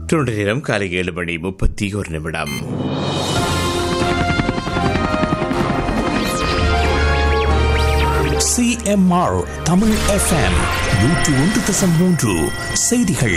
தொண்டு நேரம் காலை ஏழு மணி முப்பத்தி ஒரு நிமிடம் சிஎம்ஆர் தமிழ் எஃப்எம் நூற்று ஒன்று தசம் மூன்று செய்திகள்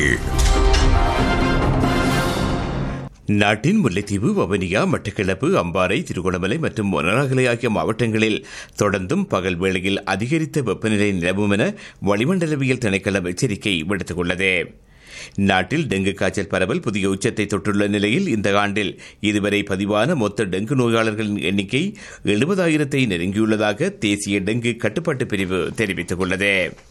நாட்டின் முல்லைத்தீவு வவனியா மட்டக்களப்பு அம்பாறை திருகோணமலை மற்றும் மொனராகலை ஆகிய மாவட்டங்களில் தொடர்ந்தும் பகல் வேளையில் அதிகரித்த வெப்பநிலை நிலவும் என வளிமண்டலவியல் திணைக்களம் எச்சரிக்கை விடுத்துள்ளது நாட்டில் டெங்கு காய்ச்சல் பரவல் புதிய உச்சத்தை தொட்டுள்ள நிலையில் இந்த ஆண்டில் இதுவரை பதிவான மொத்த டெங்கு நோயாளர்களின் எண்ணிக்கை எழுபதாயிரத்தை நெருங்கியுள்ளதாக தேசிய டெங்கு கட்டுப்பாட்டு பிரிவு தெரிவித்துள்ளது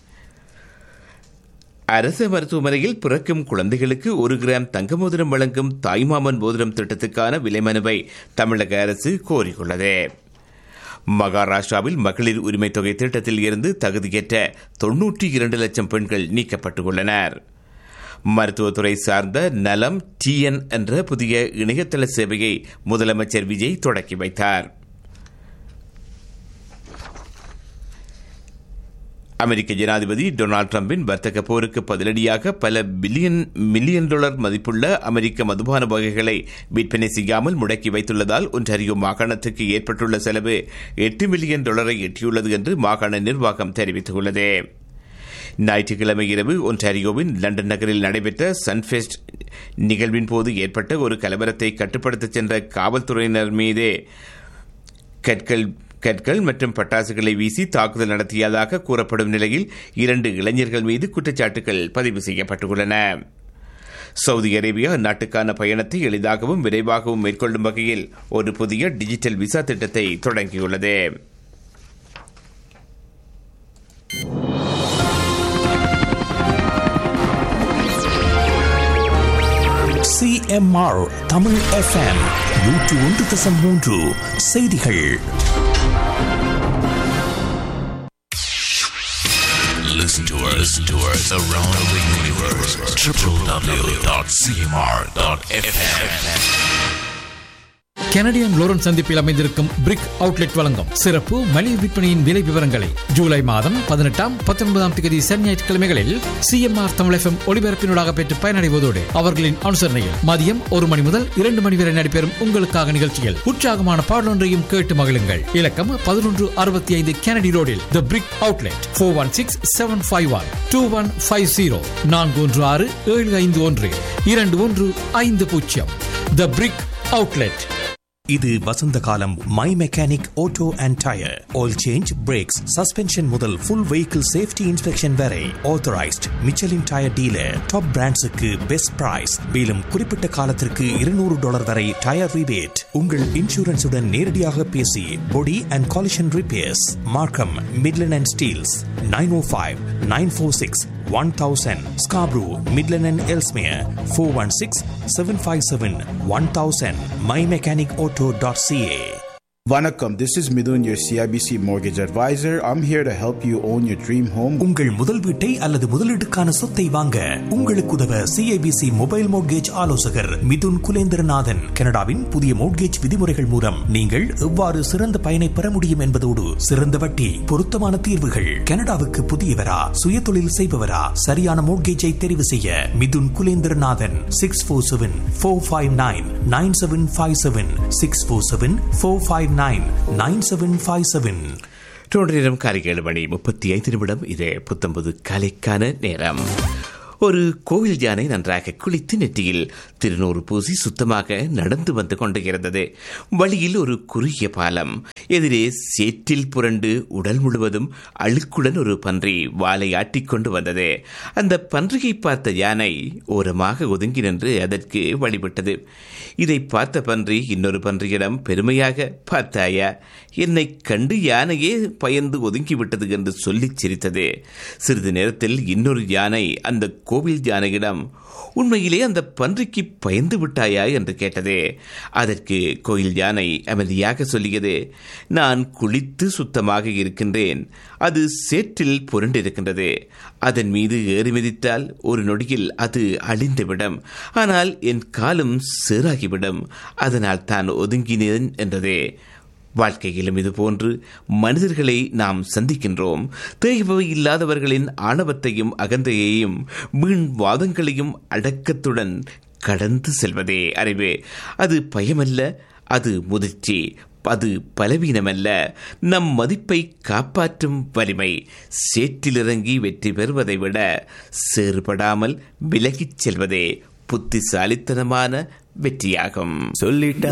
அரசு மருத்துவமனையில் பிறக்கும் குழந்தைகளுக்கு ஒரு கிராம் தங்க மோதிரம் வழங்கும் தாய்மாமன் மோதிரம் திட்டத்துக்கான விலைமனுவை தமிழக அரசு கோரியுள்ளது மகாராஷ்டிராவில் மகளிர் உரிமை தொகை திட்டத்தில் இருந்து தகுதியற்ற தொன்னூற்றி இரண்டு லட்சம் பெண்கள் நீக்கப்பட்டுள்ளனர் மருத்துவத்துறை சார்ந்த நலம் டிஎன் என்ற புதிய இணையதள சேவையை முதலமைச்சர் விஜய் தொடக்கி வைத்தார் அமெரிக்க ஜனாதிபதி டொனால்டு டிரம்பின் வர்த்தக போருக்கு பதிலடியாக பல பில்லியன் மில்லியன் டாலர் மதிப்புள்ள அமெரிக்க மதுபான வகைகளை விற்பனை செய்யாமல் முடக்கி வைத்துள்ளதால் ஒன்றாரியோ மாகாணத்துக்கு ஏற்பட்டுள்ள செலவு எட்டு மில்லியன் டாலரை எட்டியுள்ளது என்று மாகாண நிர்வாகம் தெரிவித்துள்ளது ஞாயிற்றுக்கிழமை இரவு ஒன்டாரியோவின் லண்டன் நகரில் நடைபெற்ற சன்ஃபெஸ்ட் நிகழ்வின் போது ஏற்பட்ட ஒரு கலவரத்தை கட்டுப்படுத்தச் சென்ற காவல்துறையினர் மீது கற்கள் கற்கள் மற்றும் பட்டாசுகளை வீசி தாக்குதல் நடத்தியதாக கூறப்படும் நிலையில் இரண்டு இளைஞர்கள் மீது குற்றச்சாட்டுகள் பதிவு செய்யப்பட்டுள்ளன சவுதி அரேபியா அந்நாட்டுக்கான பயணத்தை எளிதாகவும் விரைவாகவும் மேற்கொள்ளும் வகையில் ஒரு புதிய டிஜிட்டல் விசா திட்டத்தை தொடங்கியுள்ளது சிஎம்ஆர் தமிழ் எஃப்எம் நூற்று ஒன்று தசம் மூன்று செய்திகள் Listen to us, listen to us around the universe. www.cmr.fm. Kennedy and Lawrence சந்திப்பில் அமைந்திருக்கும் பிரிக் அவுட்லெட் வழங்கும் சிறப்பு மளிகை விற்பனையின் விலை விவரங்களை ஜூலை மாதம் பதினெட்டாம் பத்தொன்பதாம் தேதி சனி ஞாயிற்றுக்கிழமைகளில் சிஎம்ஆர் தமிழ் எஃப்எம் ஒளிபரப்பினூடாக பெற்று பயனடைவதோடு அவர்களின் அனுசரணையில் மதியம் ஒரு மணி முதல் இரண்டு மணி வரை நடைபெறும் உங்களுக்காக நிகழ்ச்சியில் உற்சாகமான பாடலொன்றையும் கேட்டு மகிழுங்கள் இலக்கம் பதினொன்று அறுபத்தி ஐந்து கெனடி ரோடில் the Brick outlet four one six seven five one two one five zero நான்கு ஒன்று ஆறு ஏழு ஐந்து ஒன்று இரண்டு ஒன்று ஐந்து பூஜ்ஜியம் த பிரிக் அவுட்லெட் இது வசந்த காலம் my mechanic auto and tyre oil change brakes suspension முதல் ஃபுல் வெஹிக்கிள் சேஃப்டி இன்ஸ்பெக்ஷன் வரை authorised Michelin tyre dealer top பிராண்ட்ஸுக்கு பெஸ்ட் பிரைஸ் மேலும் குறிப்பிட்ட காலத்திற்கு இருநூறு டாலர் வரை டயர் ரிபேட் உங்கள் இன்சூரன்ஸுடன் நேரடியாக பேசி body and collision repairs Markham Midland and Steeles nine O five nine four six one thousand Scarborough Midland and Ellesmere four one six seven five seven one thousand my mechanic auto dot CA Vanakkam, this is Midun, your CIBC mortgage advisor. I'm here to help you own your dream home. உங்கள் முதல் வீட்டை அல்லது முதலீட்டுக்கான சொத்தை வாங்க உங்களுக்கு உதவ CIBC mobile mortgage ஆலோசகர் மிதுன் குலேந்திரநாதன் கனடாவின் புதிய மோட்கேஜ் விதிமுறைகள் மூலம் நீங்கள் எவ்வாறு சிறந்த பயனை பெற முடியும் என்பதோடு சிறந்த வட்டி பொருத்தமான தீர்வுகள் கனடாவுக்கு புதியவரா சுயதொழில் செய்பவரா சரியான மோட்கேஜை தெரிவு செய்ய Mithun Kulendranathan six four seven four five nine nine seven five seven six four seven four five nine nine seven five seven தொன்று நேரம் காலை ஏழு மணி முப்பத்தி ஐந்து நிமிடம் இது புத்தம்பது காலைக்கான நேரம் ஒரு கோவில் யானை நன்றாக குளித்து நெற்றியில் திருநூறு பூசி சுத்தமாக நடந்து வந்து கொண்டு இருந்தது வழியில் ஒரு குறுகிய பாலம் எதிரே சேற்றில் புரண்டு உடல் முழுவதும் அழுக்குடன் ஒரு பன்றி வாலை ஆட்டிக்கொண்டு வந்தது அந்த பன்றியை பார்த்த யானை ஓரமாக ஒதுங்கி நின்று அதற்கு வழிபட்டது இதை பார்த்த பன்றி இன்னொரு பன்றியிடம் பெருமையாக பார்த்தாயா என்னை கண்டு யானையே பயந்து ஒதுங்கிவிட்டது என்று சொல்லிச் சிரித்தது சிறிது நேரத்தில் இன்னொரு யானை அந்த கோவில் யானையிடம் உண்மையிலே அந்த பன்றிக்கு பயந்து விட்டாயா என்று கேட்டது அதற்கு கோயில் யானை அமைதியாக சொல்லியது நான் குளித்து சுத்தமாக இருக்கின்றேன் அது சேற்றில் புரண்டிருக்கின்றது அதன் மீது ஏறி மிதித்தால் ஒரு நொடியில் அது அழிந்துவிடும் ஆனால் என் காலும் சேராகிவிடும் அதனால் தான் ஒதுங்கினேன் என்றது வாழ்க்கையிலும் இதுபோன்று மனிதர்களை நாம் சந்திக்கின்றோம் தேவை இல்லாதவர்களின் ஆணவத்தையும் அகந்தையையும் வீண் வாதங்களையும் அடக்கத்துடன் கடந்து செல்வதே அறிவு அது பயமல்ல அது முதிர்ச்சி அது பலவீனமல்ல நம் மதிப்பை காப்பாற்றும் வலிமை சேற்றிலிறங்கி வெற்றி பெறுவதை விட சேறுபடாமல் விலகிச் செல்வதே புத்திசாலித்தனமான வெற்றியாகும் சொல்லிட்டா